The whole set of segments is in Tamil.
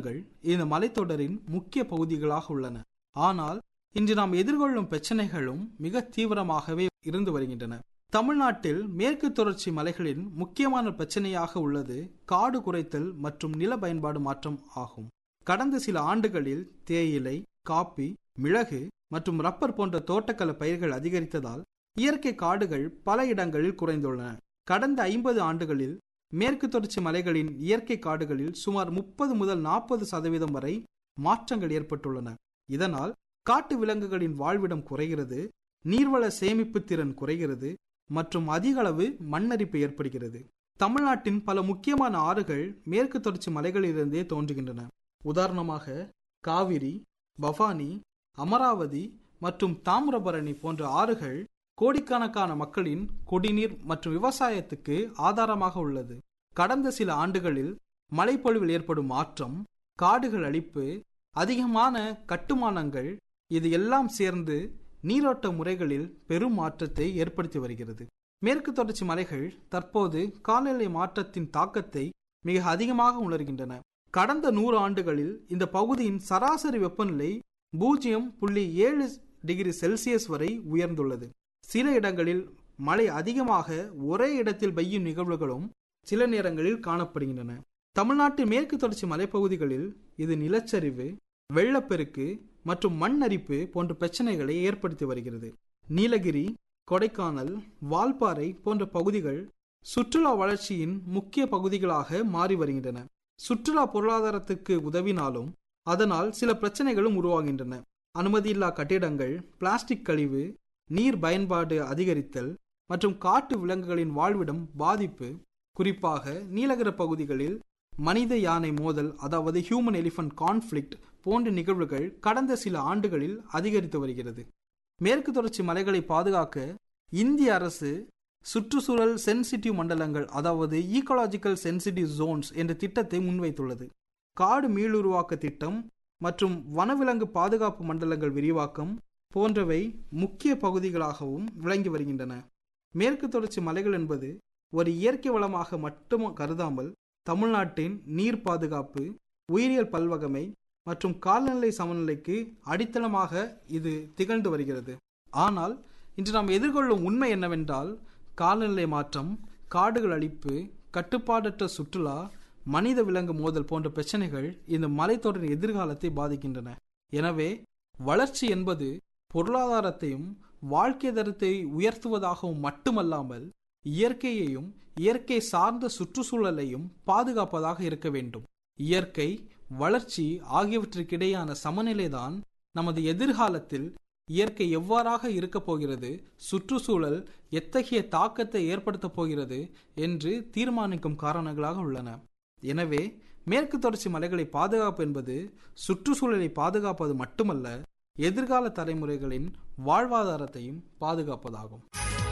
மாவட்டங்கள் இந்த மலைத்தொடரின் முக்கிய பகுதிகளாக உள்ளன ஆனால் இன்று நாம் எதிர்கொள்ளும் பிரச்சனைகளும் மிக தீவிரமாகவே இருந்து வருகின்றன தமிழ்நாட்டில் மேற்கு தொடர்ச்சி மலைகளின் முக்கியமான பிரச்சனையாக உள்ளது காடு குறைத்தல் மற்றும் நில பயன்பாடு மாற்றம் ஆகும் கடந்த சில ஆண்டுகளில் தேயிலை காப்பி மிளகு மற்றும் ரப்பர் போன்ற தோட்டக்கலை பயிர்கள் அதிகரித்ததால் இயற்கை காடுகள் பல இடங்களில் குறைந்துள்ளன கடந்த ஐம்பது ஆண்டுகளில் மேற்கு தொடர்ச்சி மலைகளின் இயற்கை காடுகளில் சுமார் முப்பது முதல் நாற்பது சதவீதம் வரை மாற்றங்கள் ஏற்பட்டுள்ளன இதனால் காட்டு விலங்குகளின் வாழ்விடம் குறைகிறது நீர்வள சேமிப்பு திறன் குறைகிறது மற்றும் அதிக அளவு மண்ணரிப்பு ஏற்படுகிறது தமிழ்நாட்டின் பல முக்கியமான ஆறுகள் மேற்கு தொடர்ச்சி மலைகளிலிருந்தே தோன்றுகின்றன உதாரணமாக காவிரி பவானி அமராவதி மற்றும் தாமிரபரணி போன்ற ஆறுகள் கோடிக்கணக்கான மக்களின் குடிநீர் மற்றும் விவசாயத்துக்கு ஆதாரமாக உள்ளது கடந்த சில ஆண்டுகளில் மழைப்பொழிவில் ஏற்படும் மாற்றம் காடுகள் அழிப்பு அதிகமான கட்டுமானங்கள் இது எல்லாம் சேர்ந்து நீரோட்ட முறைகளில் பெரும் மாற்றத்தை ஏற்படுத்தி வருகிறது மேற்கு தொடர்ச்சி மலைகள் தற்போது காலநிலை மாற்றத்தின் தாக்கத்தை மிக அதிகமாக உணர்கின்றன கடந்த நூறு ஆண்டுகளில் இந்த பகுதியின் சராசரி வெப்பநிலை பூஜ்ஜியம் புள்ளி ஏழு டிகிரி செல்சியஸ் வரை உயர்ந்துள்ளது சில இடங்களில் மழை அதிகமாக ஒரே இடத்தில் பெய்யும் நிகழ்வுகளும் சில நேரங்களில் காணப்படுகின்றன தமிழ்நாட்டின் மேற்கு தொடர்ச்சி மலைப்பகுதிகளில் இது நிலச்சரிவு வெள்ளப்பெருக்கு மற்றும் மண் அரிப்பு போன்ற பிரச்சனைகளை ஏற்படுத்தி வருகிறது நீலகிரி கொடைக்கானல் வால்பாறை போன்ற பகுதிகள் சுற்றுலா வளர்ச்சியின் முக்கிய பகுதிகளாக மாறி வருகின்றன சுற்றுலா பொருளாதாரத்துக்கு உதவினாலும் அதனால் சில பிரச்சனைகளும் உருவாகின்றன அனுமதியில்லா கட்டிடங்கள் பிளாஸ்டிக் கழிவு நீர் பயன்பாடு அதிகரித்தல் மற்றும் காட்டு விலங்குகளின் வாழ்விடம் பாதிப்பு குறிப்பாக நீலகர பகுதிகளில் மனித யானை மோதல் அதாவது ஹியூமன் எலிஃபண்ட் கான்ஃபிளிக்ட் போன்ற நிகழ்வுகள் கடந்த சில ஆண்டுகளில் அதிகரித்து வருகிறது மேற்கு தொடர்ச்சி மலைகளை பாதுகாக்க இந்திய அரசு சுற்றுச்சூழல் சென்சிட்டிவ் மண்டலங்கள் அதாவது ஈக்கோலாஜிக்கல் சென்சிட்டிவ் ஜோன்ஸ் என்ற திட்டத்தை முன்வைத்துள்ளது காடு மீளுருவாக்க திட்டம் மற்றும் வனவிலங்கு பாதுகாப்பு மண்டலங்கள் விரிவாக்கம் போன்றவை முக்கிய பகுதிகளாகவும் விளங்கி வருகின்றன மேற்கு தொடர்ச்சி மலைகள் என்பது ஒரு இயற்கை வளமாக மட்டும் கருதாமல் தமிழ்நாட்டின் நீர் பாதுகாப்பு உயிரியல் பல்வகமை மற்றும் காலநிலை சமநிலைக்கு அடித்தளமாக இது திகழ்ந்து வருகிறது ஆனால் இன்று நாம் எதிர்கொள்ளும் உண்மை என்னவென்றால் காலநிலை மாற்றம் காடுகள் அழிப்பு கட்டுப்பாடற்ற சுற்றுலா மனித விலங்கு மோதல் போன்ற பிரச்சனைகள் இந்த மலைத்தொடரின் எதிர்காலத்தை பாதிக்கின்றன எனவே வளர்ச்சி என்பது பொருளாதாரத்தையும் வாழ்க்கை தரத்தை உயர்த்துவதாகவும் மட்டுமல்லாமல் இயற்கையையும் இயற்கை சார்ந்த சுற்றுச்சூழலையும் பாதுகாப்பதாக இருக்க வேண்டும் இயற்கை வளர்ச்சி ஆகியவற்றுக்கிடையான சமநிலைதான் நமது எதிர்காலத்தில் இயற்கை எவ்வாறாக இருக்கப் போகிறது சுற்றுச்சூழல் எத்தகைய தாக்கத்தை ஏற்படுத்தப் போகிறது என்று தீர்மானிக்கும் காரணங்களாக உள்ளன எனவே மேற்கு தொடர்ச்சி மலைகளை பாதுகாப்பு என்பது சுற்றுச்சூழலை பாதுகாப்பது மட்டுமல்ல எதிர்கால தலைமுறைகளின் வாழ்வாதாரத்தையும் பாதுகாப்பதாகும்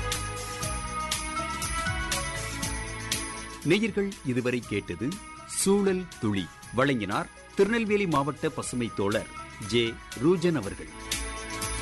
நேயர்கள் இதுவரை கேட்டது சூழல் துளி வழங்கினார் திருநெல்வேலி மாவட்ட பசுமை தோழர் ஜே ரூஜன் அவர்கள்